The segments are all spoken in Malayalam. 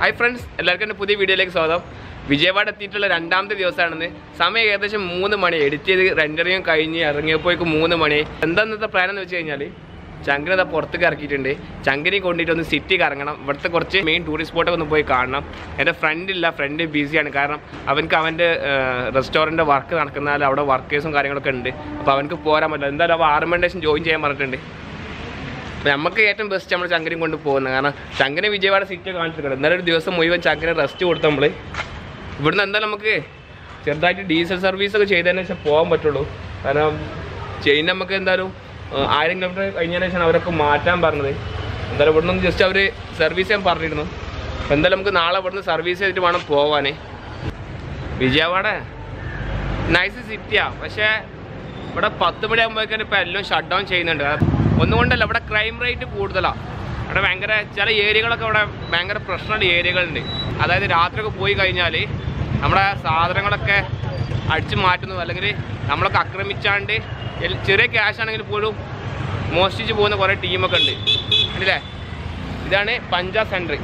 ഹായ് ഫ്രണ്ട്സ് എല്ലാവർക്കും എൻ്റെ പുതിയ വീഡിയോയിലേക്ക് സ്വാഗതം വിജയവാഡ എത്തിയിട്ടുള്ള രണ്ടാമത്തെ ദിവസമാണെന്ന് സമയം ഏകദേശം മൂന്ന് മണി എഡിറ്റ് ചെയ്ത് റെൻഡറിങ് കഴിഞ്ഞ് ഇറങ്ങിയപ്പോഴേക്കും മൂന്ന് മണി എന്താ ഇന്നത്തെ പ്ലാൻ എന്ന് വെച്ച് കഴിഞ്ഞാൽ ചങ്കിനെ ഇതാ പുറത്തേക്ക് ഇറക്കിയിട്ടുണ്ട് ചങ്കിനെ കൊണ്ടിട്ട് ഒന്ന് സിറ്റി കറങ്ങണം ഇവിടുത്തെ കുറച്ച് മെയിൻ ടൂറിസ്റ്റ് സ്പോട്ടൊക്കെ ഒന്ന് പോയി കാണണം എൻ്റെ ഫ്രണ്ട് ഇല്ല ഫ്രണ്ട് ബിസിയാണ് കാരണം അവനക്ക് അവൻ്റെ റെസ്റ്റോറൻറ്റ് വർക്ക് നടക്കുന്നതിൽ അവിടെ വർക്കേഴ്സും കാര്യങ്ങളൊക്കെ ഉണ്ട് അപ്പോൾ അവനക്ക് പോരാൻ പറ്റില്ല എന്തായാലും അവ ആറ് മണി ശേഷം ജോയിൻ ചെയ്യാൻ പറഞ്ഞിട്ടുണ്ട് അപ്പോൾ നമുക്ക് ഏറ്റവും ബെസ്റ്റ് നമ്മൾ ചങ്കരയും കൊണ്ട് പോകുന്നത് കാരണം ചങ്കര വിജയവാഡ സിറ്റി കാണിച്ചിട്ടുണ്ട് എന്നാലും ഒരു ദിവസം മുഴുവൻ ചങ്കര റെസ്റ്റ് കൊടുത്ത് നമ്മൾ ഇവിടുന്ന് എന്തായാലും നമുക്ക് ചെറുതായിട്ട് ഡീസൽ സർവീസ് ഒക്കെ ചെയ്തതിന് ശേഷം പോകാൻ പറ്റുള്ളൂ കാരണം ചെയിൻ നമുക്ക് എന്തായാലും ആ, ആയിരം കിലോമീറ്റർ കഴിഞ്ഞതിന് ശേഷം അവരൊക്കെ മാറ്റാൻ പറഞ്ഞത് എന്തായാലും ഇവിടുന്ന് ജസ്റ്റ് അവർ സർവീസ് ചെയ്യാൻ പറഞ്ഞിരുന്നു അപ്പോൾ എന്തായാലും നമുക്ക് നാളെ ഇവിടുന്ന് സർവീസ് ചെയ്തിട്ട് വേണം പോവാൻ വിജയവാഡ നൈസ് സിറ്റിയാ പക്ഷേ ഇവിടെ പത്ത് മണി ആകുമ്പോഴേക്കും ഇപ്പോൾ എല്ലാം ഷട്ട് ഡൗൺ ചെയ്യുന്നുണ്ട് ഒന്നുകൊണ്ടല്ല ഇവിടെ ക്രൈം റേറ്റ് കൂടുതലാണ് ഇവിടെ ഭയങ്കര ചില ഏരിയകളൊക്കെ ഇവിടെ ഭയങ്കര പ്രശ്നമുള്ള ഏരിയകളുണ്ട് അതായത് രാത്രിയൊക്കെ പോയി കഴിഞ്ഞാൽ നമ്മുടെ സാധനങ്ങളൊക്കെ അടിച്ചു മാറ്റുന്നു അല്ലെങ്കിൽ നമ്മളൊക്കെ ആക്രമിച്ചാണ്ട് എൽ- ചെറിയ ക്യാഷ് ആണെങ്കിൽ പോലും മോഷ്ടിച്ച് പോകുന്ന കുറേ ടീമൊക്കെ ഉണ്ട് അല്ലേ ഇതാണ് പഞ്ചാബ് സെൻട്രി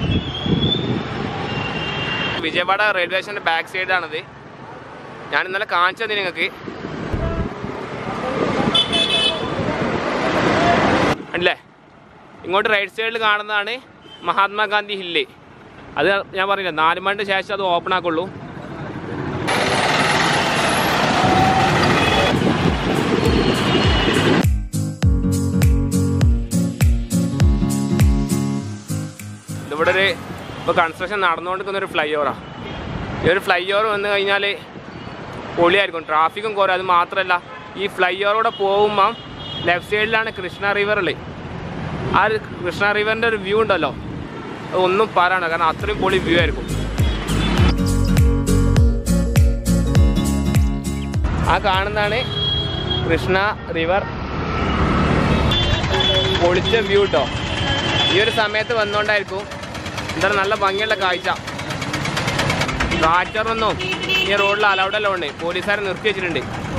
വിജയവാഡ റെയിൽവേ സ്റ്റേഷൻ്റെ ബാക്ക് സൈഡാണിത് ഞാൻ ഇന്നലെ കാണിച്ചത് നിങ്ങൾക്ക് അല്ലേ ഇങ്ങോട്ട് റൈറ്റ് സൈഡിൽ കാണുന്നതാണ് മഹാത്മാഗാന്ധി ഹില്ല് അത് ഞാൻ പറഞ്ഞില്ല നാല് മണിക്ക് ശേഷം അത് ഓപ്പൺ ആക്കുള്ളൂ ഇതിവിടെ ഒരു ഇപ്പോൾ കൺസ്ട്രക്ഷൻ നടന്നുകൊണ്ടിരിക്കുന്ന ഒരു ഫ്ലൈ ഓവറാണ് ഈ ഒരു ഫ്ലൈ ഓവർ വന്നു കഴിഞ്ഞാൽ പൊളിയായിരിക്കും ട്രാഫിക്കും കുറയും അത് മാത്രമല്ല ഈ ഫ്ലൈ ഓവറൂടെ പോകുമ്പം ലെഫ്റ്റ് സൈഡിലാണ് കൃഷ്ണ റിവറിൽ ആ ഒരു കൃഷ്ണ റിവറിൻ്റെ ഒരു വ്യൂ ഉണ്ടല്ലോ അത് ഒന്നും പറയണ്ട കാരണം അത്രയും പൊളി വ്യൂ ആയിരിക്കും ആ കാണുന്നതാണ് കൃഷ്ണ റിവർ പൊളിച്ച വ്യൂ കേട്ടോ ഈ ഒരു സമയത്ത് വന്നുകൊണ്ടായിരിക്കും എന്താണ് നല്ല ഭംഗിയുള്ള കാഴ്ച ട്രാക്ടറൊന്നും ഈ റോഡിൽ അലൗഡെല്ലാം ഉണ്ട് പോലീസുകാരെ നിർത്തി വെച്ചിട്ടുണ്ട്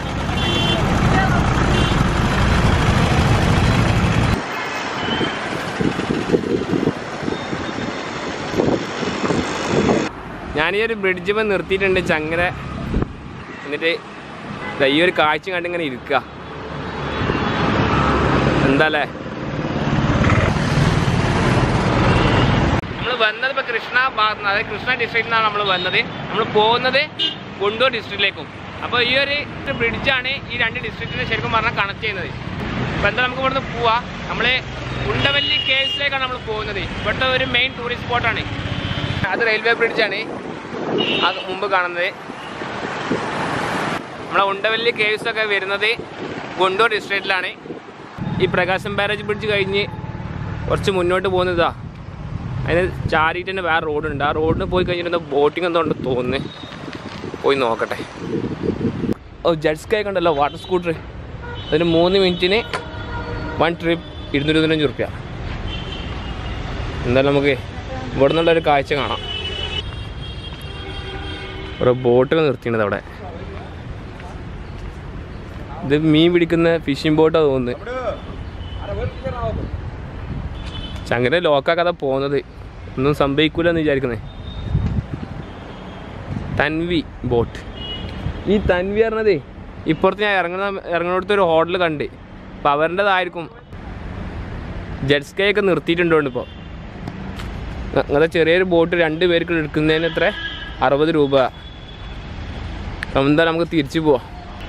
ഞാൻ ഈ ഒരു ബ്രിഡ്ജ് മേൽ നിർത്തിയിട്ടുണ്ട് ചങ്ങര എന്നിട്ട് ദാ ഈ ഒരു കാഴ്ച കണ്ടിങ്ങനെ ഇരിക്കുക എന്താല്ലേ നമ്മൾ വന്നത് ഇപ്പോൾ കൃഷ്ണ ഭാഗത്ത് നിന്ന് അതായത് കൃഷ്ണ ഡിസ്ട്രിക്റ്റിൽ നിന്നാണ് നമ്മൾ വന്നത് നമ്മൾ പോകുന്നത് ഗുണ്ടൂർ ഡിസ്ട്രിക്റ്റിലേക്കും അപ്പോൾ ഈ ഒരു ബ്രിഡ്ജാണ് ഈ രണ്ട് ഡിസ്ട്രിക്റ്റിനെ ശരിക്കും പറഞ്ഞാൽ കണക്ട് ചെയ്യുന്നത് അപ്പോൾ എന്താ നമുക്ക് ഇവിടുന്ന് പോവാം നമ്മൾ ഉണ്ടവല്ലി കേവ്സിലേക്കാണ് നമ്മൾ പോകുന്നത് ഇവിടുത്തെ ഒരു മെയിൻ ടൂറിസ്റ്റ് സ്പോട്ടാണ് അത് റെയിൽവേ ബ്രിഡ്ജാണ് അത് മുമ്പ് കാണുന്നത് നമ്മളെ ഉണ്ടവല്ലി കേവ്സ് ഒക്കെ വരുന്നത് ഗുണ്ടൂർ ഡിസ്ട്രിക്റ്റിലാണ് ഈ പ്രകാശം ബാരേജ് ബ്രിഡ്ജ് കഴിഞ്ഞ് കുറച്ച് മുന്നോട്ട് പോകുന്നതാ അതിന് ചാരിയിട്ട് തന്നെ വേറെ റോഡുണ്ട് ആ റോഡിന് പോയി കഴിഞ്ഞിട്ട് ബോട്ടിംഗ് എന്തോ ഉണ്ട് തോന്നുന്നു പോയി നോക്കട്ടെ ഓ ജെറ്റ് സ്കൈ കണ്ടല്ലോ വാട്ടർ സ്കൂട്ടർ അതിന് മൂന്ന് മിനിറ്റിന് വൺ ട്രിപ്പ് ഇരുന്നൂറ്റി ഇരുപത്തഞ്ച് റുപ്യ എന്തായാലും നമുക്ക് ഇവിടെ നിന്നുള്ളൊരു കാഴ്ച കാണാം ഓരോ ബോട്ടുകൾ നിർത്തിയിട്ടുണ്ട് അവിടെ ഇത് മീൻ പിടിക്കുന്ന ഫിഷിംഗ് ബോട്ടാണ് തോന്നുന്നത് ചങ്ങര ലോക്കാക്കാതെ പോകുന്നത് ഒന്നും സംഭവിക്കൂല എന്ന് വിചാരിക്കുന്നേ തൻവി ബോട്ട് ഈ തൻവി പറഞ്ഞതേ ഇപ്പുറത്ത് ഞാൻ ഇറങ്ങുന്ന ഇറങ്ങുന്നിടത്ത് ഒരു ഹോട്ടൽ കണ്ട് അപ്പോൾ അവരുടേതായിരിക്കും ജെറ്റ് സ്കൈ ഒക്കെ നിർത്തിയിട്ടുണ്ടോണ്ട് ഇപ്പോൾ അങ്ങനത്തെ ചെറിയൊരു ബോട്ട് രണ്ട് പേർക്ക് എടുക്കുന്നതിന് എത്ര അറുപത് രൂപ അപ്പം എന്താ നമുക്ക് തിരിച്ചു പോവാം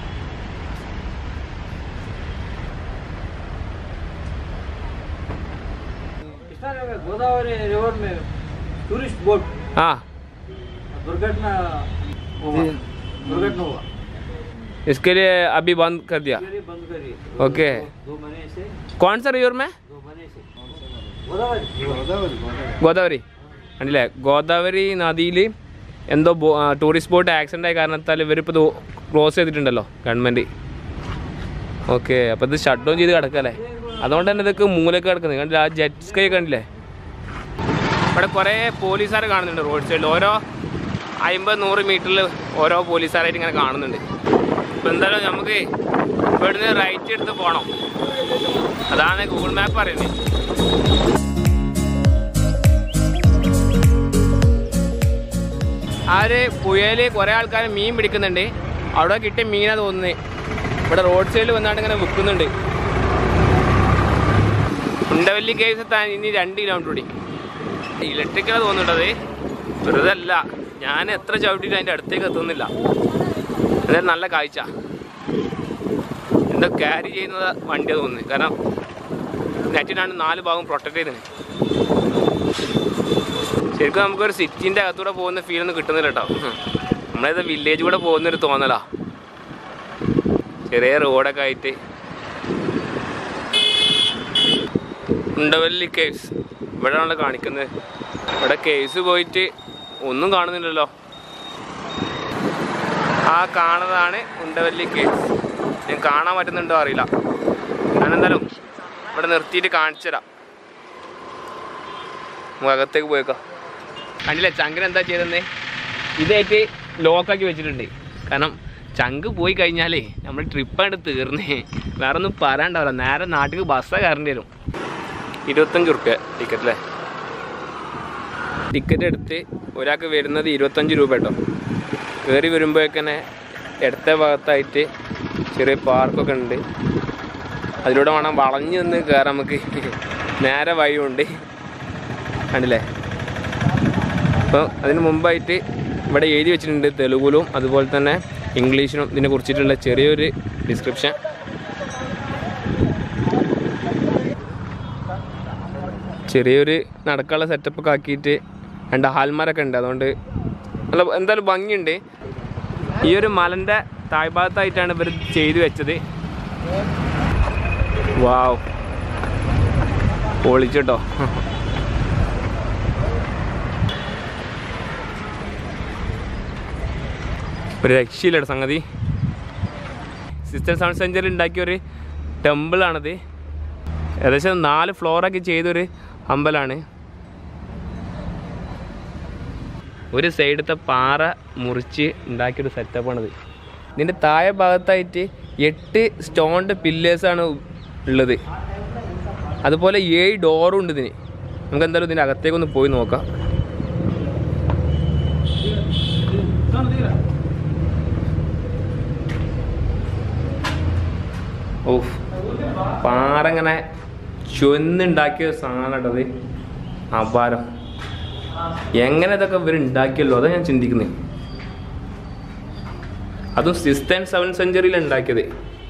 कृष्णा नगर गोदावरी रिवर में टूरिस्ट बोट हाँ दुर्घटना हुआ दुर्घटना हुआ इसके लिए अभी बंद कर दिया ये बंद करिए ओके दो महीने से कौन सा रिवर में दो महीने से गोदावरी गोदावरी ഗോദാവരി കണ്ടില്ലേ ഗോദാവരി നദിയിൽ എന്തോ ബോ- ആ, ടൂറിസ്റ്റ് ബോട്ട് ആക്സിഡൻ്റ് ആയ കാരണത്താൽ ഇവരിപ്പോൾ ഇത് ക്ലോസ് ചെയ്തിട്ടുണ്ടല്ലോ ഗവൺമെൻറ് ഓക്കെ അപ്പോൾ ഇത് ഷട്ട് ഡൗൺ ചെയ്ത് കിടക്കല്ലേ അതുകൊണ്ട് തന്നെ ഇതൊക്കെ മൂലക്ക് കിടക്കുന്നത് കണ്ടില്ല ആ ജെറ്റ് സ്കൈ കണ്ടില്ലേ ഇവിടെ കുറേ പോലീസുകാർ കാണുന്നുണ്ട് റോഡ് സൈഡിൽ ഓരോ അമ്പത് നൂറ് മീറ്ററിൽ ഓരോ പോലീസുകാരായിട്ട് ഇങ്ങനെ കാണുന്നുണ്ട് അപ്പോൾ എന്തായാലും നമുക്ക് ഇവിടുന്ന് റൈറ്റ് എടുത്ത് പോകണം അതാണ് ഗൂഗിൾ മാപ്പ് പറയുന്നത് ആ ഒരു പുഴയിൽ കുറേ ആൾക്കാർ മീൻ പിടിക്കുന്നുണ്ട് അവിടെ കിട്ടിയ മീനാ തോന്നുന്നത് ഇവിടെ റോഡ് സൈഡിൽ വന്നാണ്ട് ഇങ്ങനെ വിൽക്കുന്നുണ്ട് ഉണ്ടവല്ലി കേസ് എത്താൻ ഇനി രണ്ട് കിലോമീറ്റർ കൂടി ഇലക്ട്രിക്കലാണ് തോന്നുന്നുണ്ടത് വെറുതെ അല്ല ഞാൻ എത്ര ചവിട്ടിയിട്ട് അതിൻ്റെ അടുത്തേക്ക് എത്തുന്നില്ല എന്തായാലും നല്ല കാഴ്ച എന്തോ ക്യാരി ചെയ്യുന്നത് വണ്ടിയാണ് തോന്നുന്നത് കാരണം നെറ്റിനാണ് നാല് ഭാഗം പ്രൊട്ടക്ട് ചെയ്തത് ശരിക്കും നമുക്കൊരു സിറ്റിൻ്റെ അകത്തൂടെ പോകുന്ന ഫീലൊന്നും കിട്ടുന്നില്ല കേട്ടോ നമ്മളേത് വില്ലേജ് കൂടെ പോകുന്നൊരു തോന്നലാ ചെറിയ റോഡൊക്കെ ആയിട്ട് ഉണ്ടവല്ലി കേവ്സ് ഇവിടെയാണല്ലോ കാണിക്കുന്നത് ഇവിടെ കേവ്സ് പോയിട്ട് ഒന്നും കാണുന്നില്ലല്ലോ ആ കാണുന്നതാണ് ഉണ്ടവല്ലി കേവ്സ് ഞാൻ കാണാൻ പറ്റുന്നുണ്ടോ അറിയില്ല ഞാനെന്തായാലും ഇവിടെ നിർത്തിയിട്ട് കാണിച്ചു തരാം നമുക്ക് അകത്തേക്ക് പോയേക്കാം കണ്ടില്ലേ ചങ്കിന് എന്താ ചെയ്തെന്ന് ഇതായിട്ട് ലോക്കാക്കി വെച്ചിട്ടുണ്ട് കാരണം ചങ്ക് പോയി കഴിഞ്ഞാലേ നമ്മൾ ട്രിപ്പായിട്ട് തീർന്നേ വേറെ ഒന്നും പറയാണ്ടാവില്ല നേരെ നാട്ടിൽ ബസ്സാണ് കയറേണ്ടി വരും ഇരുപത്തഞ്ച് റുപ്യ ടിക്കറ്റ് അല്ലേ ടിക്കറ്റ് എടുത്ത് ഒരാൾക്ക് വരുന്നത് ഇരുപത്തഞ്ച് രൂപ കേട്ടോ കയറി വരുമ്പോഴേക്കന്നെ ഇടത്തെ ഭാഗത്തായിട്ട് ചെറിയ പാർക്കൊക്കെ ഉണ്ട് അതിലൂടെ വേണം വളഞ്ഞു നിന്ന് കയറാൻ നമുക്ക് നേരെ വഴിയുണ്ട് കണ്ടില്ലേ അപ്പോൾ അതിന് മുമ്പായിട്ട് ഇവിടെ എഴുതി വെച്ചിട്ടുണ്ട് തെലുഗുലും അതുപോലെ തന്നെ ഇംഗ്ലീഷിനും ഇതിനെ കുറിച്ചിട്ടുള്ള ചെറിയൊരു ഡിസ്ക്രിപ്ഷൻ ചെറിയൊരു നടക്കാനുള്ള സെറ്റപ്പൊക്കെ ആക്കിയിട്ട് രണ്ട് ഹാൽമാരൊക്കെ ഉണ്ട് അതുകൊണ്ട് നല്ല എന്തായാലും ഭംഗിയുണ്ട് ഈ ഒരു മലൻ്റെ താഴ്ഭാഗത്തായിട്ടാണ് ഇവർ ചെയ്തു വെച്ചത് വാവ് പൊളിച്ചിട്ടോ ഒരു രക്ഷയില്ല സംഗതി സിസ്റ്റർ സൗണ്ട് സെഞ്ചുറി ഉണ്ടാക്കിയ ഒരു ടെമ്പിളാണത് ഏകദേശം നാല് ഫ്ലോറൊക്കെ ചെയ്തൊരു അമ്പലമാണ് ഒരു സൈഡത്തെ പാറ മുറിച്ച് ഉണ്ടാക്കിയൊരു സെറ്റപ്പാണിത് ഇതിൻ്റെ താഴെ ഭാഗത്തായിട്ട് എട്ട് സ്റ്റോണിൻ്റെ പില്ലേഴ്സാണ് ഉള്ളത് അതുപോലെ ഏഴ് ഡോറും ഉണ്ട് ഇതിന് നമുക്ക് എന്തായാലും ഇതിൻ്റെ അകത്തേക്കൊന്ന് പോയി നോക്കാം ഓഫ് പാറ ഇങ്ങനെ ചൊന്നുണ്ടാക്കിയ സാധനം കേട്ടത് അപാരം എങ്ങനെ ഇതൊക്കെ ഇവർ ഉണ്ടാക്കിയല്ലോ അതാ ഞാൻ ചിന്തിക്കുന്നത് അതും സിക്സ് ആൻഡ് സെവൻ സെഞ്ചുറിയിൽ ഉണ്ടാക്കിയത്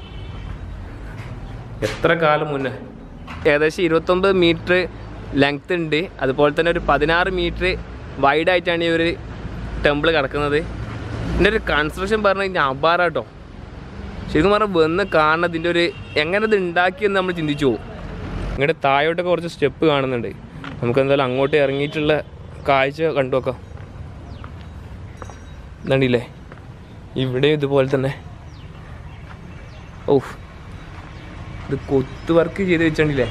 എത്ര കാലം മുന്നേ ഏകദേശം ഇരുപത്തൊമ്പത് മീറ്റർ ലെങ്ത് ഉണ്ട് അതുപോലെ തന്നെ ഒരു പതിനാറ് മീറ്റർ വൈഡായിട്ടാണ് ഈ ഒരു ടെമ്പിൾ കിടക്കുന്നത് ഇതിൻ്റെ ഒരു കൺസ്ട്രക്ഷൻ പറഞ്ഞു കഴിഞ്ഞാൽ അപാരം കേട്ടോ ശരിക്കും പറഞ്ഞാൽ വന്ന് കാണുന്നതിൻ്റെ ഒരു എങ്ങനെ ഇത് ഉണ്ടാക്കിയെന്ന് നമ്മൾ ചിന്തിച്ചു പോകും ഇങ്ങോട്ട് താഴോട്ടൊക്കെ കുറച്ച് സ്റ്റെപ്പ് കാണുന്നുണ്ട് നമുക്ക് എന്തായാലും അങ്ങോട്ട് ഇറങ്ങിയിട്ടുള്ള കാഴ്ച കണ്ടു നോക്കാം കണ്ടില്ലേ ഇവിടെ ഇതുപോലെ തന്നെ ഓ ഇത് കൊത്ത് വർക്ക് ചെയ്ത് വെച്ചിട്ടില്ലേ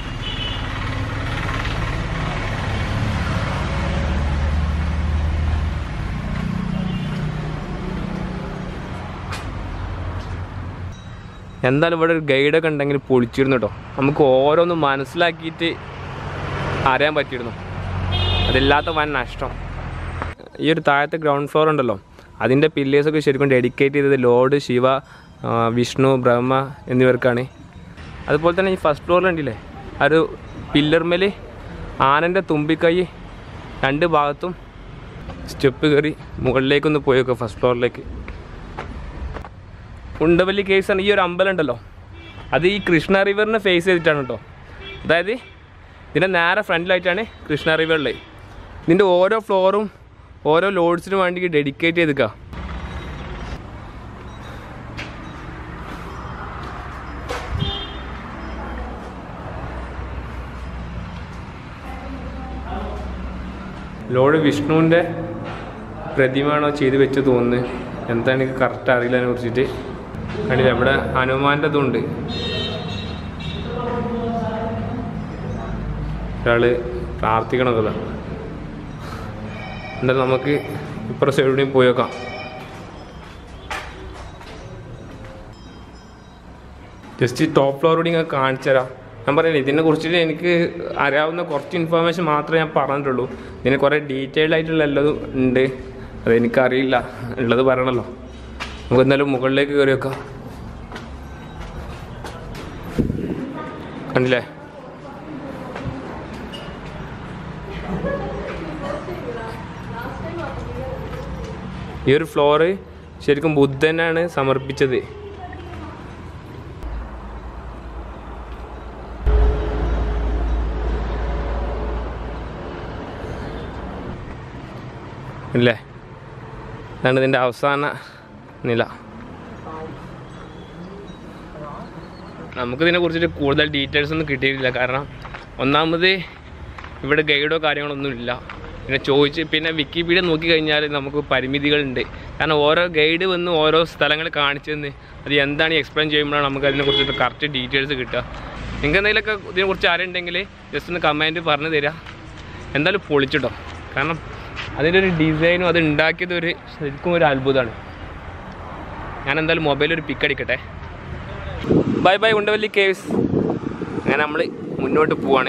എന്തായാലും ഇവിടെ ഒരു ഗൈഡൊക്കെ ഉണ്ടെങ്കിൽ പൊളിച്ചിരുന്നു കേട്ടോ നമുക്ക് ഓരോന്നും മനസ്സിലാക്കിയിട്ട് അറിയാൻ പറ്റിയിരുന്നു അതില്ലാത്ത വൻ നഷ്ടം ഈ ഒരു താഴത്തെ ഗ്രൗണ്ട് ഫ്ലോർ ഉണ്ടല്ലോ അതിൻ്റെ പില്ലേഴ്സൊക്കെ ശരിക്കും ഡെഡിക്കേറ്റ് ചെയ്തത് ലോർഡ് ശിവ ആ, വിഷ്ണു ബ്രഹ്മ എന്നിവർക്കാണ് അതുപോലെ തന്നെ ഈ ഫസ്റ്റ് ഫ്ലോറിൽ ഉണ്ടല്ലേ ആ ഒരു പില്ലർമേൽ ആനൻ്റെ തുമ്പിക്കൈ രണ്ട് ഭാഗത്തും സ്റ്റെപ്പ് കയറി മുകളിലേക്കൊന്ന് പോയേക്കോ ഫസ്റ്റ് ഫ്ലോറിലേക്ക് ഉണ്ടവല്ലി കേസ് ആണ് ഈ ഒരു അമ്പലം ഉണ്ടല്ലോ അത് ഈ കൃഷ്ണ റിവറിനെ ഫേസ് ചെയ്തിട്ടാണ് കേട്ടോ അതായത് ഇതിൻ്റെ നേരെ ഫ്രണ്ടിലായിട്ടാണ് കൃഷ്ണ റിവറിലെ ഇതിൻ്റെ ഓരോ ഫ്ലോറും ഓരോ ലോഡ്സിനും വേണ്ടി ഡെഡിക്കേറ്റ് ചെയ്തിക്കുക ലോഡ് വിഷ്ണുവിൻ്റെ പ്രതിമയാണോ ചെയ്ത് വെച്ച് തോന്നുന്നത് എന്താണ് എനിക്ക് കറക്റ്റ് അറിയില്ല അതിനെ കുറിച്ചിട്ട് കണ്ടില്ല ഇവിടെ ഹനുമാൻ്റെ ഇതുണ്ട് ഒരാള് പ്രാർത്ഥിക്കണതല്ല എന്തായാലും നമുക്ക് ഇപ്പുറ സൈഡിലും പോയി നോക്കാം ജസ്റ്റ് ടോപ്പ് ഫ്ലോർ കൂടി ഞാൻ കാണിച്ചു തരാം ഞാൻ പറയില്ല ഇതിനെ കുറിച്ചിട്ട് എനിക്ക് അറിയാവുന്ന കുറച്ച് ഇൻഫർമേഷൻ മാത്രമേ ഞാൻ പറഞ്ഞിട്ടുള്ളൂ ഇതിന് കുറേ ഡീറ്റെയിൽഡ് ആയിട്ടുള്ള എല്ലതും ഉണ്ട് അതെനിക്കറിയില്ല ഉള്ളത് പറയണല്ലോ നമുക്ക് എന്തായാലും മുകളിലേക്ക് കയറി വെക്കാം കണ്ടില്ലേ ഈ ഒരു ഫ്ലോറ് ശരിക്കും ബുദ്ധനാണ് സമർപ്പിച്ചത് ഇല്ലേ ഇതാണ് ഇതിൻ്റെ അവസാന നില നമുക്കിതിനെ കുറിച്ചിട്ട് കൂടുതൽ ഡീറ്റെയിൽസ് ഒന്നും കിട്ടിയിട്ടില്ല കാരണം ഒന്നാമത് ഇവിടെ ഗൈഡോ കാര്യങ്ങളൊന്നും ഇല്ല പിന്നെ ചോദിച്ച് പിന്നെ വിക്കിപീഡിയ നോക്കി കഴിഞ്ഞാൽ നമുക്ക് പരിമിതികളുണ്ട് കാരണം ഓരോ ഗൈഡ് വന്ന് ഓരോ സ്ഥലങ്ങൾ കാണിച്ചു തന്ന് അത് എന്താണ് എക്സ്പ്ലെയിൻ ചെയ്യുമ്പോഴാണ് നമുക്ക് അതിനെ കുറിച്ചിട്ട് കറക്റ്റ് ഡീറ്റെയിൽസ് കിട്ടുക നിങ്ങൾക്ക് എന്തെങ്കിലുമൊക്കെ ഇതിനെക്കുറിച്ച് അറിയുണ്ടെങ്കിൽ ജസ്റ്റ് ഒന്ന് കമൻറ്റ് പറഞ്ഞു തരാം എന്തായാലും പൊളിച്ചിട്ടോ കാരണം അതിൻ്റെ ഒരു ഡിസൈനും അത് ഉണ്ടാക്കിയത് ഒരു ശരിക്കും ഒരു അത്ഭുതമാണ് ഞാൻ എന്തായാലും മൊബൈലിൽ ഒരു പിക്ക് അടിക്കട്ടെ ബൈ ബൈ ഉണ്ടവല്ലി കേവ്സ് അങ്ങനെ നമ്മൾ മുന്നോട്ട് പോവാണ്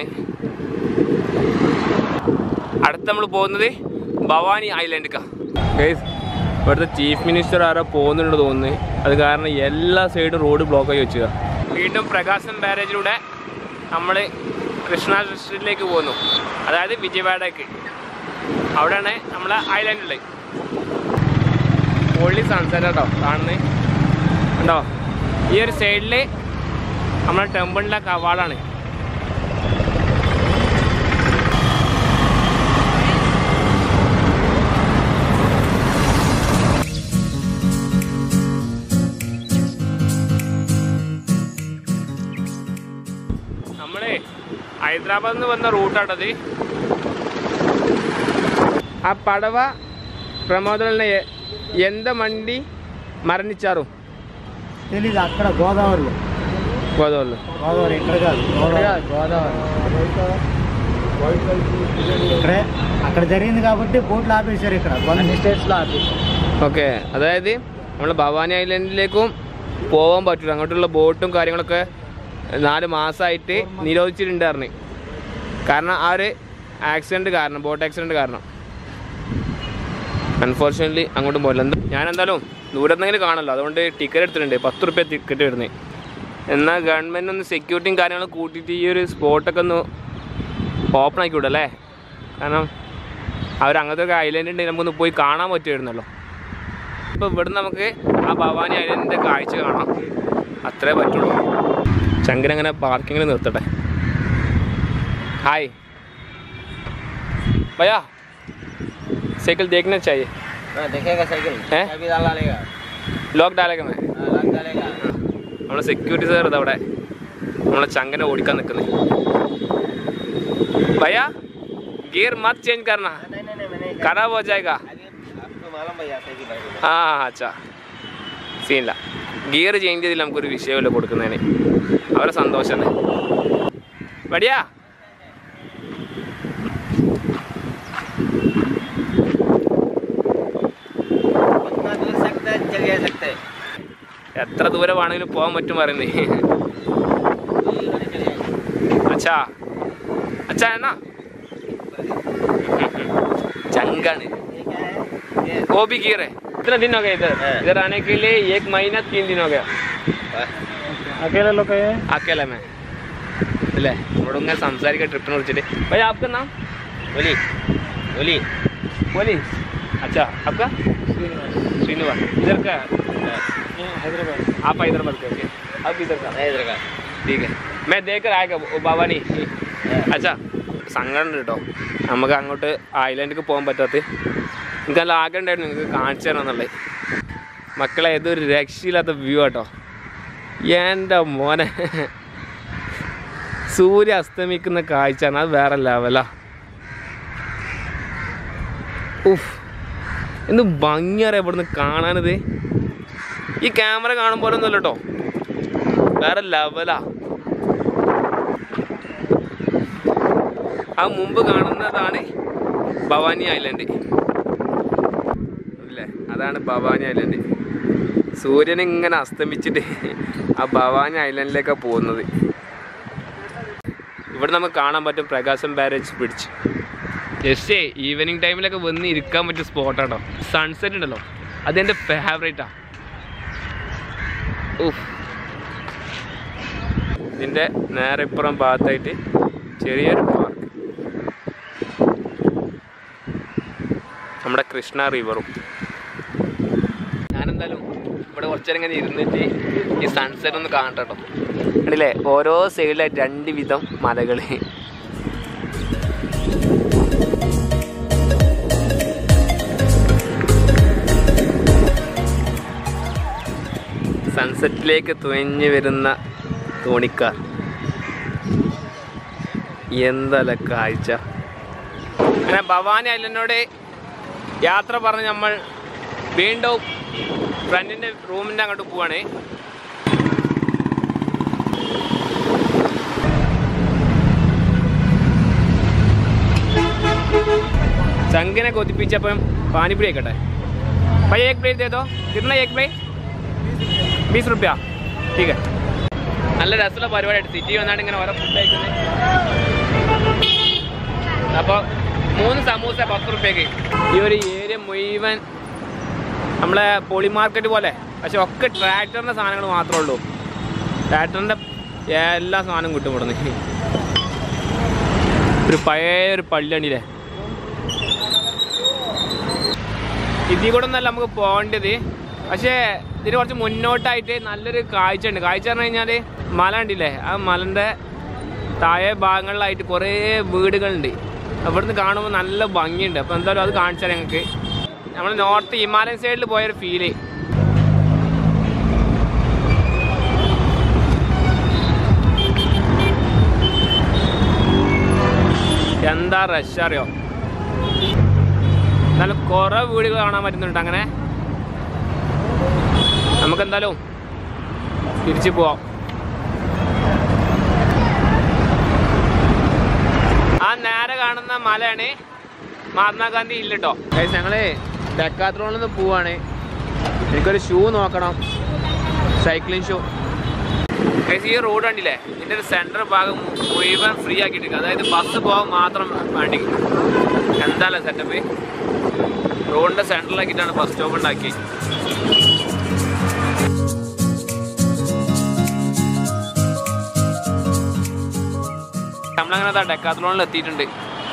അടുത്ത് നമ്മൾ പോകുന്നത് ഭവാനി ഐലൻഡ്ക്കാ കേസ് ഇവിടുത്തെ ചീഫ് മിനിസ്റ്റർ ആരോ പോകുന്നുണ്ട് തോന്നുന്നു അത് കാരണം എല്ലാ സൈഡും റോഡ് ബ്ലോക്ക് ആയി വെച്ചുക വീണ്ടും പ്രകാശം ബാരേജിലൂടെ നമ്മൾ കൃഷ്ണ ഡിസ്ട്രിക്റ്റിലേക്ക് പോകുന്നു അതായത് വിജയവാഡയ്ക്ക് അവിടെയാണ് നമ്മളെ ഐലൻഡുള്ളത് പൊള്ളി സൺസെറ്റ് കേട്ടോ കാണുന്നത് ഉണ്ടോ ഈ ഒരു സൈഡിൽ നമ്മളെ ടെമ്പിളിൻ്റെ കവാടാണ് നമ്മളെ ഹൈദരാബാദിൽ നിന്ന് വന്ന റൂട്ടാട്ടത് ఆ పడవ ప్రమాదంలో ఎ- ఎంత మంది మరణించారు తెలీదు అక్కడ గోదావరిలో గోదావరిలో గోదావరి ఇక్కడ కాదు గోదావరి ఇక్కడే అక్కడ జరిగింది కాబట్టి బోట్లు ఆపేశారు ఇక్కడ కొన్ని స్టేట్స్లో ఆపేశారు ഓക്കെ അതായത് നമ്മൾ ഭവാനി ഐലൻഡിലേക്കും പോകാൻ പറ്റില്ല അങ്ങോട്ടുള്ള ബോട്ടും കാര്യങ്ങളൊക്കെ നാല് മാസമായിട്ട് നിരോധിച്ചിട്ടുണ്ടായിരുന്നു കാരണം ആ ഒരു ആക്സിഡൻറ്റ് കാരണം ബോട്ട് ആക്സിഡൻറ്റ് കാരണം അൺഫോർച്ചുനേറ്റ്ലി അങ്ങോട്ടും പോയില്ല എന്താ ഞാൻ എന്തായാലും ദൂരത്തെങ്കിലും കാണല്ലോ അതുകൊണ്ട് ടിക്കറ്റ് എടുത്തിട്ടുണ്ട് പത്ത് റുപ്യ ടിക്കറ്റ് വരുന്നത് എന്നാൽ ഗവൺമെൻറ് ഒന്ന് സെക്യൂരിറ്റിയും കാര്യങ്ങളും കൂട്ടിയിട്ട് ഈ ഒരു സ്പോട്ടൊക്കെ ഒന്ന് ഓപ്പൺ ആക്കി വിടല്ലേ കാരണം അവർ അങ്ങനത്തെ ഒരു ഐലൻഡ് ഉണ്ടെങ്കിൽ നമുക്കൊന്ന് പോയി കാണാൻ പറ്റുമായിരുന്നല്ലോ ഇപ്പോൾ ഇവിടുന്ന് നമുക്ക് ആ ഭവാനി ഐലൻഡിൻ്റെ കാഴ്ച കാണാം അത്രേ പറ്റുള്ളൂ ചങ്കൻ അങ്ങനെ പാർക്കിങ്ങിൽ നിർത്തട്ടെ ഹായ് भैया साइकिल देखना चाहिए देखेगा साइकिल हैं? अभी डाला लेगा ലോക്ക് ഡാലേക്ക മേ लग डालेगा നമ്മളെ സെക്യൂരിറ്റി സാർ ഇതാ അവിടെ നമ്മളെ ചങ്കനെ ഓടിക്കാൻ നിൽക്കുന്നത് भैया गियर मत चेंज करना नहीं नहीं नहीं मैंने खराब हो जाएगा अभी आपको मालूम भैया साइकिल भाई ആ അച്ഛാ സീനില്ല ഗിയർ ചേഞ്ച് ചെയ്തില്ല നമുക്കൊരു വിഷയമില്ല കൊടുക്കുന്നതിന് അവരെ സന്തോഷമാണ് വടിയാ कितना दूर सकते हैं चल जा सकते हैं എത്ര ദൂരം വേണമെങ്കിലും പോകാൻ പറ്റും പറയുന്നേ അച്ഛാ അച്ഛാ എന്നാ ചങ്കാണ് वो भी गियर है कितना दिन हो गया इधर हाँ। इधर आने के लिए एक महीना तीन दिन हो गया अकेले लोग है അക്കേല മേ അല്ലേ ഇവിടെ ഇങ്ങനെ സംസാരിക്കാൻ ട്രിപ്പിനെ കുറിച്ചിട്ട് ഭയ ആപ്ക നാം बोली बोली बोली अच्छा आपका श्रीनिवास इधर का हैदराबाद आप हैदराबाद के ओके आप इधर का इधर का ठीक है मैं देकर आएगा वो बाबा नहीं അച്ഛാ സങ്കടം ഉണ്ട് കേട്ടോ നമുക്ക് അങ്ങോട്ട് ഐലൻഡിലേക്ക് പോകാൻ പറ്റാത്ത എനിക്ക് നല്ല ആഗ്രഹം ഉണ്ടായിരുന്നു നിങ്ങൾക്ക് കാണിച്ചു തരണം എന്നുള്ളത് മക്കളെ ഇതൊരു രക്ഷയില്ലാത്ത വ്യൂ ആട്ടോ എൻ്റെ മോനെ സൂര്യ അസ്തമിക്കുന്ന കാഴ്ചയാണ് അത് വേറെ ലെവലാ ഉഫ് എന്ത് ഭംഗിയാറ ഇവിടുന്ന് കാണാനിത് ഈ ക്യാമറ കാണും പോലെ ഒന്നുമല്ല കേട്ടോ വേറെ ലെവലാ ആ മുമ്പ് കാണുന്നതാണ് ഭവാനി ഐലൻഡ് അല്ലേ അതാണ് ഭവാനി ഐലൻഡ് സൂര്യൻ ഇങ്ങനെ അസ്തമിച്ചിട്ട് ആ ഭവാനി ഐലൻഡിലേക്കാണ് പോകുന്നത് ഇവിടെ നമുക്ക് കാണാൻ പറ്റും പ്രകാശം ബാരേജ് ബ്രിഡ്ജ് ജസ്റ്റ് ഈവനിങ് ടൈമിലൊക്കെ വന്ന് ഇരിക്കാൻ പറ്റിയ സ്പോട്ടാട്ടോ സൺസെറ്റ് ഉണ്ടല്ലോ അതെൻ്റെ ഫേവറേറ്റാ ഉഫ് ഇതിൻ്റെ നേരെ ഇപ്പുറം ഭാഗത്തായിട്ട് ചെറിയൊരു പാർക്ക് നമ്മുടെ കൃഷ്ണ റിവറും ഞാനെന്തായാലും ഇവിടെ കുറച്ചേരം ഇങ്ങനെ ഇരുന്നിട്ട് ഈ സൺസെറ്റ് ഒന്ന് കാണട്ടെ കേട്ടോ കണ്ടില്ലേ ഓരോ സൈഡിലായിട്ട് രണ്ട് വിധം മലകൾ സൺസെറ്റിലേക്ക് തുഴഞ്ഞു വരുന്ന തോണിക്കാർ എന്തല്ല കാഴ്ച അങ്ങനെ ഭവാനി ഐലൻഡിനോട് യാത്ര പറഞ്ഞ് നമ്മൾ വീണ്ടും ഫ്രണ്ടിൻ്റെ റൂമിൻ്റെ അങ്ങോട്ട് പോവാണ് ചങ്കിനെ കൊതിപ്പിച്ചപ്പം പാനിപ്പുരി ആയിക്കട്ടെ भाई एक प्लेट दे दो कितना एक प्लेट ബീസ് റുപ്യ ठीक है നല്ല രസമുള്ള പരിപാടിയായിട്ട് സിറ്റി വന്നാണ് ഇങ്ങനെ ഓരോ ഫുഡ് കഴിക്കുന്നത് അപ്പോൾ മൂന്ന് സമൂസ പത്ത് റുപ്യക്ക് ഈ ഒരു ഏരിയ മുഴുവൻ നമ്മളെ പോളി മാർക്കറ്റ് പോലെ പക്ഷെ ഒക്കെ ട്രാക്ടറിൻ്റെ സാധനങ്ങൾ മാത്രമേ ഉള്ളൂ ട്രാക്ടറിൻ്റെ എല്ലാ സാധനവും കിട്ടും ഇവിടുന്ന് ഒരു പഴയ ഒരു പള്ളിയാണില്ലേ ഇതിൽ കൂടെ ഒന്നല്ല നമുക്ക് പോകേണ്ടത് പക്ഷേ ഇതിന് കുറച്ച് മുന്നോട്ടായിട്ട് നല്ലൊരു കാഴ്ച ഉണ്ട് കാഴ്ച പറഞ്ഞു കഴിഞ്ഞാൽ മല ഉണ്ടില്ലേ ആ മലൻ്റെ താഴെ ഭാഗങ്ങളിലായിട്ട് കുറേ വീടുകളുണ്ട് അവിടുന്ന് കാണുമ്പോൾ നല്ല ഭംഗിയുണ്ട് അപ്പോൾ എന്തായാലും അത് കാണിച്ചാൽ ഞങ്ങൾക്ക് നമ്മൾ നോർത്ത് ഹിമാലയൻ സൈഡിൽ പോയൊരു ഫീല് എന്താ റഷ് അറിയോ നല്ല കുറേ വീടുകൾ കാണാൻ പറ്റുന്നുണ്ട് അങ്ങനെ നമുക്കെന്തായാലും തിരിച്ചു പോവാം ആ നേരെ കാണുന്ന മലയാണ് മഹാത്മാഗാന്ധി ഇല്ല കേട്ടോ ഞങ്ങള് ഡെക്കാത്രോണിൽ നിന്ന് പോവാണ് എനിക്കൊരു ഷൂ നോക്കണം സൈക്ലിംഗ് ഷൂ ഗൈസ് ഈ റോഡ് കണ്ടില്ലേ ഇതിൻ്റെ ഒരു സെൻറ്റർ ഭാഗം മുഴുവൻ ഫ്രീ ആക്കിയിട്ടുണ്ട് അതായത് ബസ് പോകാൻ മാത്രം വേണ്ടി എന്തായാലും സെറ്റപ്പ് റോഡിൻ്റെ സെൻറ്ററിലാക്കിയിട്ടാണ് ബസ് സ്റ്റോപ്പ് ഉണ്ടാക്കി നമ്മളങ്ങനെ അതാ ഡെക്കാത്ലോണിൽ എത്തിയിട്ടുണ്ട്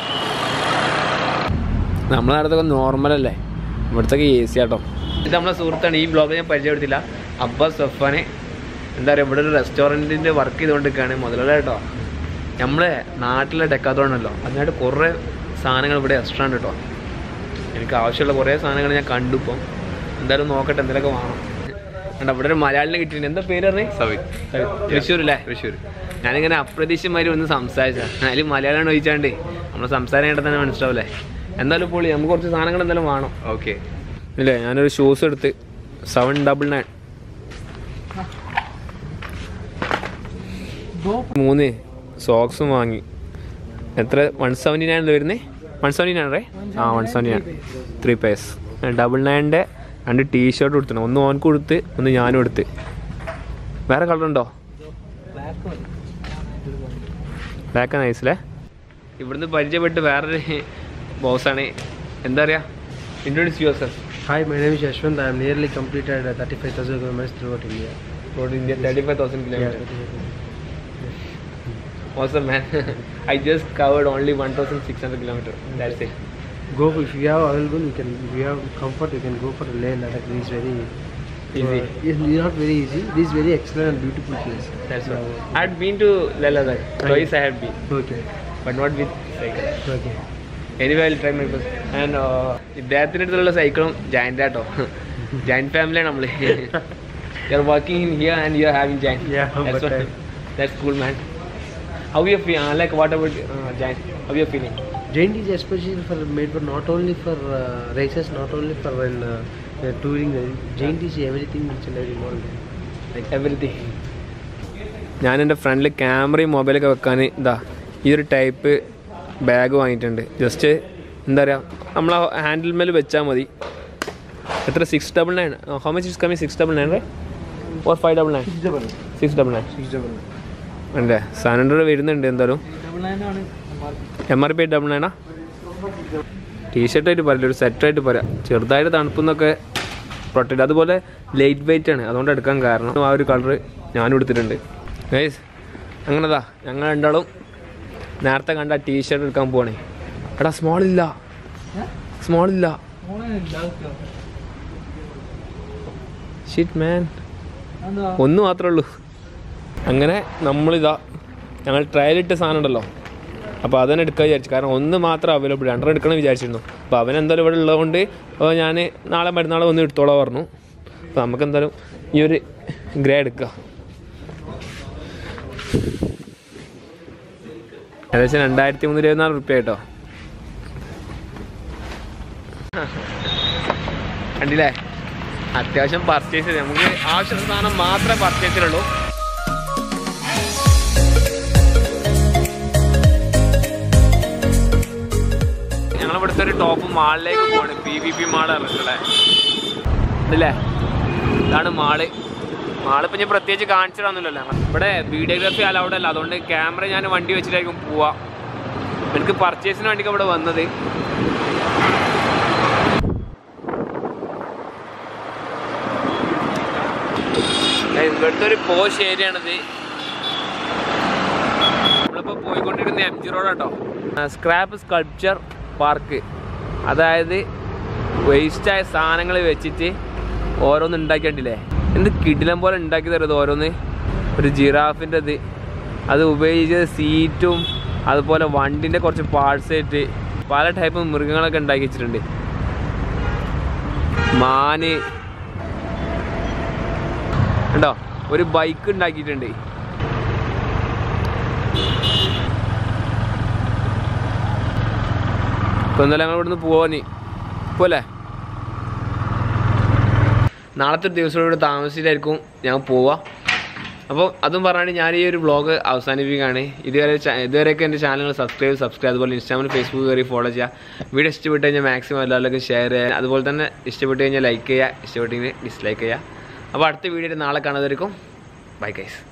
നമ്മളെ നടത്തൊക്കെ നോർമൽ അല്ലേ ഇവിടുത്തെ എ സി ആട്ടോ ഇത് നമ്മളെ സുഹൃത്താണ് ഈ ബ്ലോഗ് ഞാൻ പരിചയപ്പെടുത്തില്ല അബ്ബാസ് സഫാനെ എന്താ പറയുക ഇവിടെ ഒരു റെസ്റ്റോറൻറ്റിൻ്റെ വർക്ക് ചെയ്തുകൊണ്ടിരിക്കുകയാണ് മുതലുള്ള കേട്ടോ നമ്മളെ നാട്ടിലെ ഡെക്കാത്തോണല്ലോ അതിനായിട്ട് കുറേ സാധനങ്ങൾ ഇവിടെ എക്സ്ട്രാ ഉണ്ട് കേട്ടോ എനിക്ക് ആവശ്യമുള്ള കുറേ സാധനങ്ങൾ ഞാൻ കണ്ടു ഇപ്പം എന്തായാലും നോക്കട്ടെ എന്തെങ്കിലുമൊക്കെ വേണം കണ്ടോ ഇവിടെ ഒരു മലയാളിനെ കിട്ടിയിട്ടുണ്ട് എന്താ പേര് പറഞ്ഞേ സവിത് തൃശ്ശൂർ അല്ലേ തൃശ്ശൂർ ഞാനിങ്ങനെ അപ്രതീക്ഷിതമായി ഒന്ന് സംസാരിച്ച അതിൽ മലയാളം ചോദിച്ചാണ്ട് നമ്മൾ സംസാരം കേട്ടാൽ തന്നെ മനസ്സിലാവില്ലേ എന്തായാലും പൊളി നമുക്ക് കുറച്ച് സാധനങ്ങൾ എന്തായാലും വേണം ഓക്കെ ഇല്ലേ ഞാനൊരു ഷൂസ് എടുത്ത് സെവൻ ഡബിൾ നയൻ മൂന്ന് സോക്സും വാങ്ങി എത്ര വൺ സെവൻറ്റി നയൻ വരുന്നേ വൺ സെവൻറ്റി നയൻ റേ ആ one seventy nine three pairs double നയൻ്റെ രണ്ട് ടീ ഷർട്ട് കൊടുത്തിട്ടുണ്ട് ഒന്ന് ഓൻ കൊടുത്ത് ഒന്ന് ഞാനും എടുത്ത് വേറെ കളർ ഉണ്ടോ ബ്ലാക്ക് നൈസിലേ ഇവിടുന്ന് പരിചയപ്പെട്ട് വേറൊരു ബോസാണ് എന്താ പറയുക introduce yourself Hi, my name is Ashwant. I am nearly completed uh, 35,000 kilometers throughout India. Road India, 35,000 kilometers. Awesome, man. I just covered only 1,600 kilometers. That's it. Go if you have available, you can. If you have comfort, you can go for a Leh Ladakh. It is very Easy. Uh, it's not very easy. It is very excellent and beautiful place. That's Yeah. right. I had been to Leh Ladakh. Twice I had been, Okay. but not with cycle. Okay. Anyway, I'll try my best. And uh, ഇദ്ദേഹത്തിൻ്റെ അടുത്തുള്ള സൈക്കിളും ജയൻ്റ് ആട്ടോ ജയൻറ്റ് ഫാമിലിയാണ് നമ്മൾ you are working in here and you are having giant Yeah, That's but, what, uh, that's cool, man. How you feel? Uh, like what about uh, Giant? How you feeling? Giant is especially for made for not only for uh, races, not only for when uh, uh, touring. Uh, Giant is everything each and every model. Like everything. ഞാൻ എൻ്റെ ഫ്രണ്ടിൽ ക്യാമറയും മൊബൈലൊക്കെ വെക്കാൻ ഇതാ ഈ ഒരു ടൈപ്പ് ബാഗ് വാങ്ങിയിട്ടുണ്ട് ജസ്റ്റ് എന്താ പറയുക നമ്മൾ ആ ഹാൻഡിൽ മേൽ വെച്ചാൽ മതി എത്ര six double nine how much is coming six double nine റേ four five double nine Six double. Six double nine Six double. അല്ലേ സാനൻഡർ വരുന്നുണ്ട് എന്തായാലും Double nine ആണ് എം ആർ പി ഡബിൾ നയനാ ടീഷർട്ടായിട്ട് പറയില്ല ഒരു സെറ്റായിട്ട് പറയാം ചെറുതായിട്ട് തണുപ്പെന്നൊക്കെ പ്രൊട്ടക്റ്റ് അതുപോലെ ലൈറ്റ് വെയിറ്റ് ആണ് അതുകൊണ്ട് എടുക്കാൻ കാരണം ആ ഒരു കളറ് ഞാനും എടുത്തിട്ടുണ്ട് ഗൈസ് അങ്ങനെതാ ഞങ്ങൾ രണ്ടാളും നേരത്തെ കണ്ട ടീഷർട്ട് എടുക്കാൻ പോവാണേ എടാ സ്മോൾ ഇല്ല സ്മോൾ ഇല്ല ഷിറ്റ് മാൻ ഒന്ന് മാത്രമേ ഉള്ളൂ അങ്ങനെ നമ്മളിതാ ഞങ്ങൾ ട്രയലിട്ട സാധനം ഉണ്ടല്ലോ അപ്പോൾ അതന്നെ എടുക്കാൻ വിചാരിച്ചു കാരണം ഒന്ന് മാത്രം അവൈലബിൾ രണ്ടെണ്ണം എടുക്കണം വിചാരിച്ചിരുന്നു അപ്പോൾ അവൻ എന്തായാലും ഇവിടെ ഉള്ളതുകൊണ്ട് അപ്പോൾ ഞാൻ നാളെ മരുന്നാളെ വന്ന് എടുത്തോളാം പറഞ്ഞു അപ്പോൾ നമുക്ക് എന്തായാലും ഈ ഒരു ഗ്രേ എടുക്കാം ഏകദേശം രണ്ടായിരത്തി മുന്നൂറ്റി ഇരുപത്തിനാല് റുപ്യ കേട്ടോ കണ്ടില്ലേ അത്യാവശ്യം പർച്ചേസ് ചെയ്ത് നമുക്ക് ആവശ്യമുള്ള സാധനം മാത്രമേ പർച്ചേസിലുള്ളൂ ഞങ്ങൾ ഇവിടുത്തെ ഒരു ടോപ്പ് മാളിലേക്ക് പോവാണ് പി വി പി മാൾ ഇറങ്ങുള്ളത് ഇതല്ലേ ഇതാണ് മാള് മാള് ഇപ്പം ഞാൻ പ്രത്യേകിച്ച് കാണിച്ചിട്ടൊന്നുമില്ലല്ലോ ഇവിടെ വീഡിയോഗ്രാഫി അലൗഡ് അല്ല അതുകൊണ്ട് ക്യാമറ ഞാൻ വണ്ടി വെച്ചിട്ടായിരിക്കും പോവാ എനിക്ക് പർച്ചേസിന് വേണ്ടി ഇവിടെ വന്നത് ഏയ് ഇവിടുത്തെ ഒരു പോഷ് ഏരിയ ആണിത് നമ്മളിപ്പോൾ പോയിക്കൊണ്ടിരിക്കുന്ന എം ജി റോഡാട്ടോ സ്ക്രാപ്പ് സ്കൾപ്ചർ പാർക്ക് അതായത് വേസ്റ്റായ സാധനങ്ങൾ വെച്ചിട്ട് ഓരോന്ന് ഉണ്ടാക്കിയിട്ടില്ലേ എന്ത് കിടിലം പോലെ ഉണ്ടാക്കി തരുന്നത് ഓരോന്ന് ഒരു ജിറാഫിൻ്റെ ഇത് അത് ഉപയോഗിച്ച് സീറ്റും അതുപോലെ വണ്ടിൻ്റെ കുറച്ച് പാർട്സ് ആയിട്ട് പല ടൈപ്പ് മൃഗങ്ങളൊക്കെ ഉണ്ടാക്കി വെച്ചിട്ടുണ്ട് മാന് ഉണ്ടോ ഒരു ബൈക്ക് ഉണ്ടാക്കിയിട്ടുണ്ട് ഇപ്പൊ എന്തായാലും ഞങ്ങൾ ഇവിടുന്ന് പോവാനി പോലെ നാളത്തെ ഒരു ദിവസം ഇവിടെ താമസിച്ചിട്ടായിരിക്കും ഞാൻ പോവാ അപ്പോൾ അതും പറഞ്ഞാൽ ഞാൻ ഈ ഒരു വ്ളോഗ് അവസാനിപ്പിക്കുകയാണ് ഇതുവരെ ചാ- ഇതുവരെയൊക്കെ എൻ്റെ ചാനൽ സബ്സ്ക്രൈബ് സബ്സ്ക്രൈബ് അതുപോലെ ഇൻസ്റ്റാഗ്രാമിൽ ഫേസ്ബുക്ക് കയറി ഫോളോ ചെയ്യുക വീഡിയോ ഇഷ്ടപ്പെട്ട് കഴിഞ്ഞാൽ മാക്സിമം എല്ലാവർക്കും ഷെയർ ചെയ്യുക അതുപോലെ തന്നെ ഇഷ്ടപ്പെട്ട് കഴിഞ്ഞാൽ ലൈക്ക് ചെയ്യുക ഇഷ്ടപ്പെട്ടെങ്കിൽ ഡിസ്ലൈക്ക് ചെയ്യുക അപ്പോൾ അടുത്ത വീഡിയോയിൽ നാളെ കാണുന്നതായിരിക്കും ബൈ ഗൈസ്